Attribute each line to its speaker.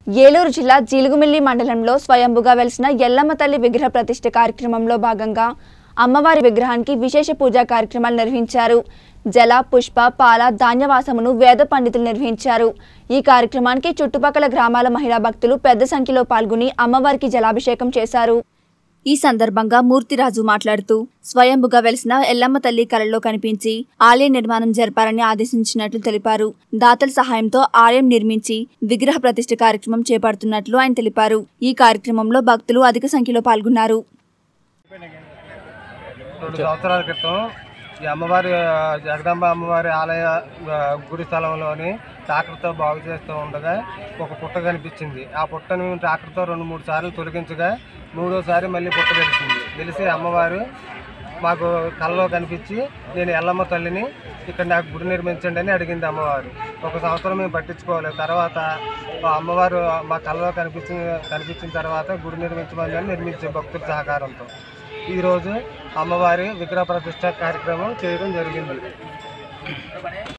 Speaker 1: ఏలూరు జిల్లా జీలుగుమిల్లి మండలంలో స్వయంభుగా వెలిసిన ఎల్లమ్మ తల్లి విగ్రహ ప్రతిష్ఠ కార్యక్రమంలో భాగంగా అమ్మవారి విగ్రహానికి విశేష పూజా కార్యక్రమాలు నిర్వహించారు జల పుష్ప పాల ధాన్యవాసమును వేద పండితులు నిర్వహించారు ఈ కార్యక్రమానికి చుట్టుపక్కల గ్రామాల మహిళా భక్తులు పెద్ద సంఖ్యలో పాల్గొని అమ్మవారికి జలాభిషేకం చేశారు ఈ సందర్భంగా మూర్తిరాజు మాట్లాడుతూ స్వయంభుగా వెలిసిన ఎల్లమ్మ తల్లి కలలో కనిపించి ఆలయ నిర్మాణం జరపాలని ఆదేశించినట్లు తెలిపారు దాతల సహాయంతో ఆలయం నిర్మించి విగ్రహ ప్రతిష్ఠ కార్యక్రమం చేపడుతున్నట్లు ఆయన తెలిపారు ఈ కార్యక్రమంలో భక్తులు అధిక సంఖ్యలో పాల్గొన్నారు
Speaker 2: రెండు సంవత్సరాల క్రితం ఈ అమ్మవారి ఆ, జగదాంబ అమ్మవారి ఆలయ ఆ, గుడి స్థలంలోని ట్రాక్టర్తో బాగు చేస్తూ ఉండగా ఒక పుట్ట కనిపించింది ఆ పుట్టను ట్రాక్టర్తో రెండు మూడు సార్లు తొలగించగా మూడోసారి మళ్ళీ పుట్ట వెలిసింది వెలిసి అమ్మవారు మాకు కళ్ళలో కనిపించి నేను ఎల్లమ్మ తల్లిని ఇక్కడ నాకు గుడి నిర్మించండి అని అడిగింది అమ్మవారు ఒక సంవత్సరం మేము పట్టించుకోలేదు తర్వాత ఆ అమ్మవారు మా కళ్ళలో కనిపించిన కనిపించిన తర్వాత గుడి నిర్మించమని నిర్మించే భక్తుల సహకారంతో ఈరోజు అమ్మవారి విగ్రహ ప్రతిష్ట కార్యక్రమం చేయడం జరిగింది